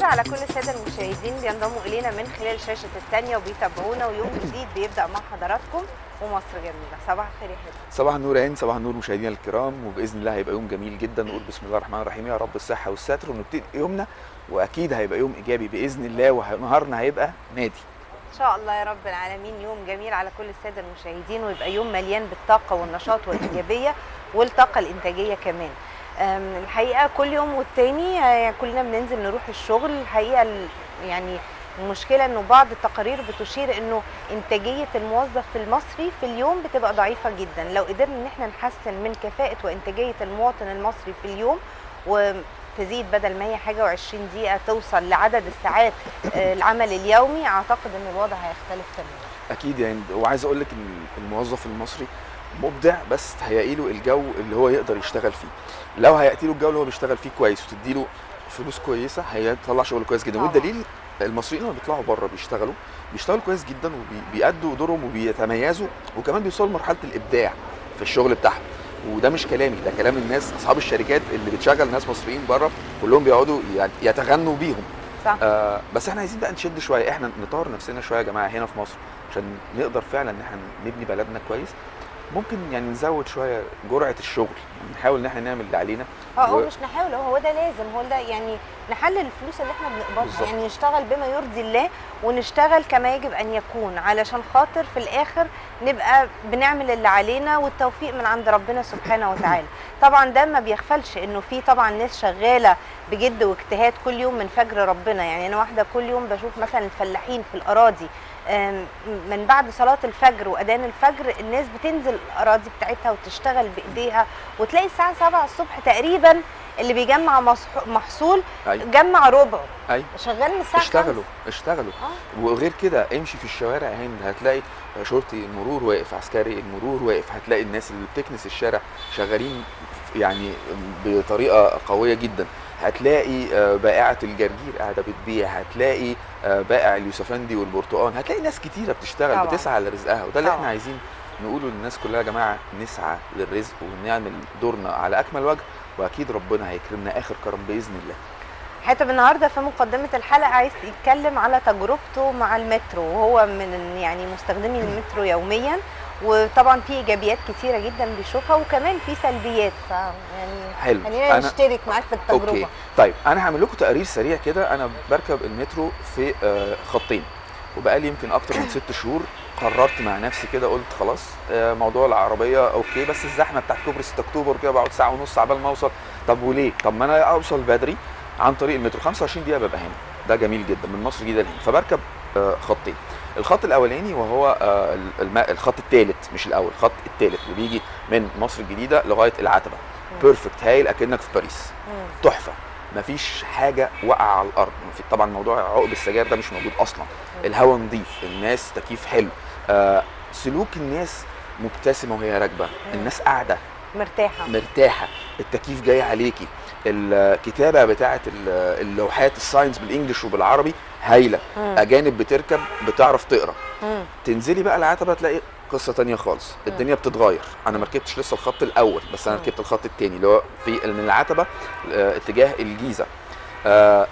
الخير على كل الساده المشاهدين بينضموا الينا من خلال شاشه الثانيه وبيتابعونا ويوم جديد بيبدا مع حضراتكم ومصر جميله صباح الخير يا حبيبي صباح النور يا هند صباح النور مشاهدينا الكرام وباذن الله هيبقى يوم جميل جدا نقول بسم الله الرحمن الرحيم يا رب الصحه والستر ونبتدي يومنا واكيد هيبقى يوم ايجابي باذن الله ونهارنا هيبقى نادي ان شاء الله يا رب العالمين يوم جميل على كل الساده المشاهدين ويبقى يوم مليان بالطاقه والنشاط والايجابيه والطاقه الانتاجيه كمان أم، الحقيقه كل يوم والتاني آه، كلنا بننزل نروح الشغل الحقيقه ال- يعني المشكله انه بعض التقارير بتشير انه انتاجيه الموظف المصري في اليوم بتبقى ضعيفه جدا لو قدرنا ان احنا نحسن من كفاءه وانتاجيه المواطن المصري في اليوم وتزيد بدل ما هي حاجه و20 دقيقه توصل لعدد الساعات آه، العمل اليومي اعتقد ان الوضع هيختلف تماما اكيد يعني وعايز اقول لك ان الموظف المصري مبدع بس تهيئي له الجو اللي هو يقدر يشتغل فيه لو هيأتي له الجو اللي هو بيشتغل فيه كويس وتدي له فلوس كويسه هيطلع شغل كويس جدا طبعاً. والدليل المصريين لما بيطلعوا بره بيشتغلوا بيشتغلوا كويس جدا وبيأدوا دورهم وبيتميزوا وكمان بيوصلوا لمرحله الابداع في الشغل بتاعهم وده مش كلامي ده كلام الناس اصحاب الشركات اللي بتشغل ناس مصريين بره كلهم بيقعدوا يعني يتغنوا بيهم صح آه بس احنا عايزين بقى نشد شويه احنا نطور نفسنا شويه يا جماعه هنا في مصر عشان نقدر فعلا ان احنا نبني بلدنا كويس ممكن يعني نزود شويه جرعه الشغل نحاول ان احنا نعمل اللي علينا اه هو و- مش نحاول هو ده لازم هو ده يعني نحلل الفلوس اللي احنا بنقبضها بالظبط. يعني نشتغل بما يرضي الله ونشتغل كما يجب ان يكون علشان خاطر في الاخر نبقى بنعمل اللي علينا والتوفيق من عند ربنا سبحانه وتعالى طبعا ده ما بيغفلش انه في طبعا ناس شغاله بجد واجتهاد كل يوم من فجر ربنا يعني انا واحده كل يوم بشوف مثلا الفلاحين في الاراضي آم، من بعد صلاه الفجر واذان الفجر الناس بتنزل الاراضي بتاعتها وتشتغل بايديها وتلاقي الساعه 7 الصبح تقريبا اللي بيجمع مصح- محصول ايوه جمع ربعه ايوه شغال من الساعه اشتغلوا اشتغلوا اه وغير كده امشي في الشوارع يا هند هتلاقي شرطي المرور واقف عسكري المرور واقف هتلاقي الناس اللي بتكنس الشارع شغالين يعني بطريقه قويه جدا هتلاقي آه، بائعه الجرجير قاعده بتبيع هتلاقي آه، بائع اليوسفندي والبرتقال هتلاقي ناس كتيره بتشتغل طبعاً. بتسعى لرزقها وده اللي احنا طبعاً. عايزين نقوله للناس كلها يا جماعه نسعى للرزق ونعمل دورنا على اكمل وجه واكيد ربنا هيكرمنا اخر كرم باذن الله حاتم النهارده في مقدمه الحلقه عايز يتكلم على تجربته مع المترو وهو من يعني مستخدمي المترو يوميا وطبعا في ايجابيات كتيره جدا بيشوفها وكمان في سلبيات ف يعني حلو خلينا نشترك معاك في التجربه اوكي طيب انا هعمل لكم تقرير سريع كده انا بركب المترو في آه، خطين وبقالي يمكن اكتر من ست شهور قررت مع نفسي كده قلت خلاص آه، موضوع العربيه اوكي بس الزحمه بتاعت كوبري 6 اكتوبر كده بقعد ساعه ونص عبال ما اوصل طب وليه طب ما انا اوصل بدري عن طريق المترو 25 دقيقه ببقى هنا ده جميل جدا من مصر جديده لهنا فبركب آه، خطين الخط الاولاني وهو آه، الم- الخط الثالث مش الاول الخط الثالث اللي بيجي من مصر الجديده لغايه العتبه بيرفكت هايل اكنك في باريس مم. تحفه مفيش حاجه واقعه على الارض في طبعا موضوع عقب السجاير ده مش موجود اصلا الهواء نظيف الناس تكييف حلو آه سلوك الناس مبتسمه وهي راكبه الناس قاعده مرتاحه مرتاحه التكييف جاي عليكي الكتابه بتاعه ال- اللوحات الساينس بالانجلش وبالعربي هايله مم. اجانب بتركب بتعرف تقرا مم. تنزلي بقى العتبه تلاقي قصه تانية خالص الدنيا بتتغير انا ما ركبتش لسه الخط الاول بس انا مم. ركبت الخط التاني اللي هو في من العتبه آه، اتجاه الجيزه آه،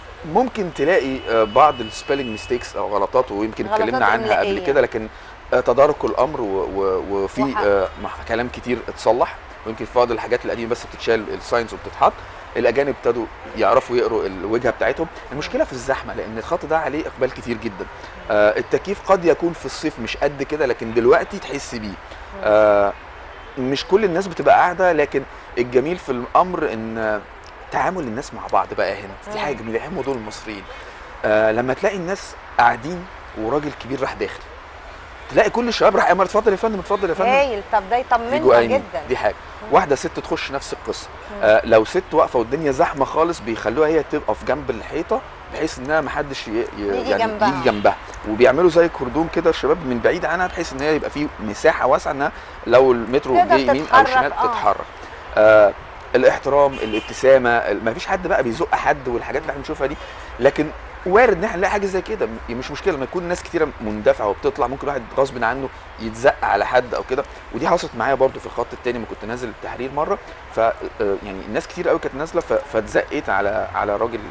ممكن تلاقي آه، بعض السبيلنج ميستيكس او غلطات ويمكن غلطات اتكلمنا عنها قبل إملائية. كده لكن آه، تدارك الامر و- و- وفي وحق. آه، مع- كلام كتير اتصلح ويمكن في بعض الحاجات القديمه بس بتتشال الساينس وبتتحط الاجانب ابتدوا يعرفوا يقروا الوجهه بتاعتهم المشكله في الزحمه لان الخط ده عليه اقبال كتير جدا آه، التكييف قد يكون في الصيف مش قد كده لكن دلوقتي تحس بيه آه، مش كل الناس بتبقى قاعده لكن الجميل في الامر ان آه، تعامل الناس مع بعض بقى هنا دي مم. حاجه جميله هم دول المصريين آه لما تلاقي الناس قاعدين وراجل كبير راح داخل تلاقي كل الشباب راح قايم اتفضل يا فندم اتفضل يا فندم هايل طب ده يجوا يطمنا قايمين جدا دي حاجه واحده ست تخش نفس القصه آه لو ست واقفه والدنيا زحمه خالص بيخلوها هي تبقى في جنب الحيطه بحيث انها ما حدش ي... ي... يجي يعني جنبها. يجي جنبها وبيعملوا زي كردون كده الشباب من بعيد عنها بحيث ان هي يبقى في مساحه واسعه انها لو المترو تقدر جه يمين او تتحرك، شمال آه. تتحرك آه الاحترام الابتسامه ما فيش حد بقى بيزق حد والحاجات اللي احنا بنشوفها دي لكن وارد ان احنا نلاقي حاجه زي كده م- مش مشكله لما يكون ناس كتيره مندفعه وبتطلع ممكن واحد غصب عنه يتزق على حد او كده ودي حصلت معايا برضو في الخط التاني لما كنت نازل التحرير مره ف آه، يعني الناس كتير قوي كانت نازله ف- فاتزقيت على على راجل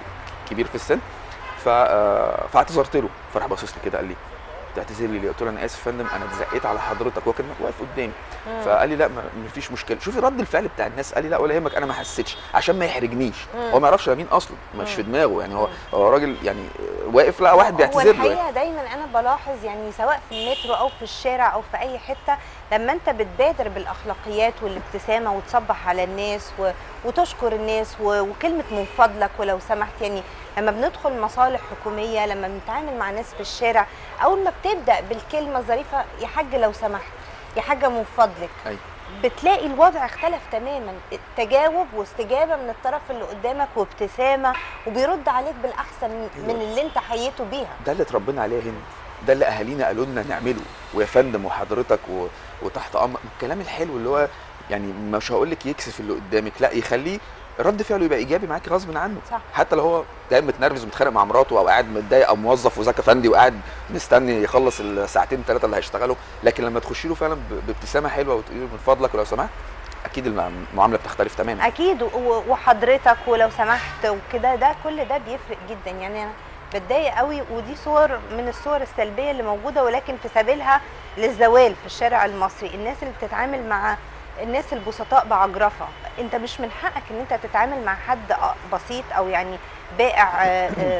كبير في السن ف آه، فاعتذرت له فراح باصص لي كده قال لي تعتذر لي ليه؟ قلت له انا اسف يا فندم انا اتزقيت على حضرتك هو كان واقف قدامي مم. فقال لي لا ما ما فيش مشكله شوفي رد الفعل بتاع الناس قال لي لا ولا يهمك انا ما حسيتش عشان ما يحرجنيش مم. هو ما يعرفش أنا مين اصلا مش مم. في دماغه يعني هو مم. هو راجل يعني آه، واقف لا واحد هو بيعتذر له يعني. الحقيقه دايما انا بلاحظ يعني سواء في المترو او في الشارع او في اي حته لما انت بتبادر بالاخلاقيات والابتسامه وتصبح على الناس و... وتشكر الناس و... وكلمه من فضلك ولو سمحت يعني لما بندخل مصالح حكوميه لما بنتعامل مع ناس في الشارع اول ما بتبدا بالكلمه الظريفه يا حاج لو سمحت يا حاجه من فضلك أيوة. بتلاقي الوضع اختلف تماما تجاوب واستجابه من الطرف اللي قدامك وابتسامه وبيرد عليك بالاحسن من أيوة. اللي انت حييته بيها ده اللي اتربينا عليه هنا ده اللي اهالينا قالوا لنا نعمله ويا فندم وحضرتك و... وتحت امر الكلام الحلو اللي هو يعني مش هقول لك يكسف اللي قدامك لا يخليه رد فعله يبقى ايجابي معاكي غصب عنه صح. حتى لو هو دايما متنرفز ومتخانق مع مراته او قاعد متضايق او موظف وذاك فندي وقاعد مستني يخلص الساعتين ثلاثه اللي هيشتغلوا لكن لما تخشي له فعلا ب- بابتسامه حلوه وتقولي له من فضلك ولو سمحت اكيد المع- المعامله بتختلف تماما اكيد و- وحضرتك ولو سمحت وكده ده كل ده بيفرق جدا يعني انا بتضايق قوي ودي صور من الصور السلبيه اللي موجوده ولكن في سبيلها للزوال في الشارع المصري الناس اللي بتتعامل مع الناس البسطاء بعجرفه انت مش من حقك ان انت تتعامل مع حد آه بسيط او يعني بائع آه، آه،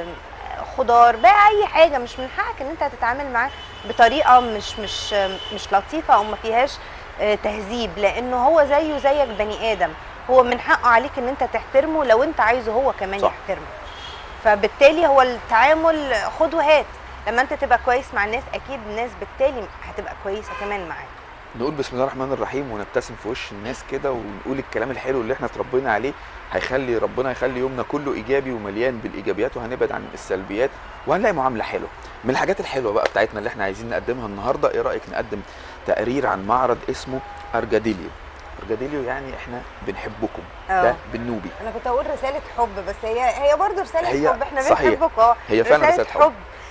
خضار بائع اي حاجه مش من حقك ان انت تتعامل معاه بطريقه مش مش آه، مش لطيفه او ما فيهاش آه، تهذيب لانه هو زيه زيك بني ادم هو من حقه عليك ان انت تحترمه لو انت عايزه هو كمان صح. يحترمك فبالتالي هو التعامل خد وهات لما انت تبقى كويس مع الناس اكيد الناس بالتالي هتبقى كويسه كمان معاك نقول بسم الله الرحمن الرحيم ونبتسم في وش الناس كده ونقول الكلام الحلو اللي احنا اتربينا عليه هيخلي ربنا يخلي يومنا كله ايجابي ومليان بالايجابيات وهنبعد عن السلبيات وهنلاقي معامله حلوه من الحاجات الحلوه بقى بتاعتنا اللي احنا عايزين نقدمها النهارده ايه رايك نقدم تقرير عن معرض اسمه ارجاديليو ارجاديليو يعني احنا بنحبكم ده اه. بالنوبي انا كنت اقول رساله حب بس هي هي برضه رساله هي حب احنا صحيح. بنحبك اه هي فعلا رساله حب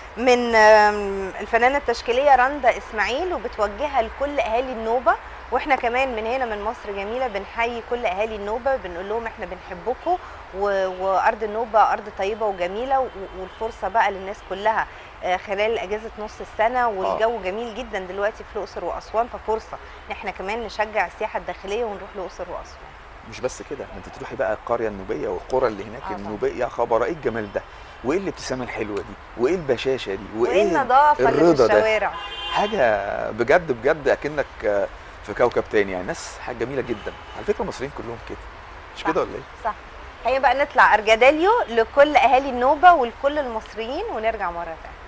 من آم، الفنانه التشكيليه رندا اسماعيل وبتوجهها لكل اهالي النوبه واحنا كمان من هنا من مصر جميله بنحيي كل اهالي النوبه بنقول لهم احنا بنحبكم و... وارض النوبه ارض طيبه وجميله و... والفرصه بقى للناس كلها آه، خلال اجازه نص السنه والجو جميل جدا دلوقتي في الاقصر واسوان ففرصه ان احنا كمان نشجع السياحه الداخليه ونروح الاقصر واسوان مش بس كده ما انت تروحي بقى القريه النوبيه والقرى اللي هناك آه طبعا. النوبيه يا خبر ايه الجمال ده وايه الابتسامه الحلوه دي وايه البشاشه دي وايه النظافه اللي في الرضا ده؟ الشوارع حاجه بجد بجد اكنك آه، في كوكب تاني يعني ناس حاجه جميله جدا على فكره المصريين كلهم كده مش صح. كده ولا ايه صح هيبقى نطلع ارجاديليو لكل اهالي النوبه ولكل المصريين ونرجع مره تانية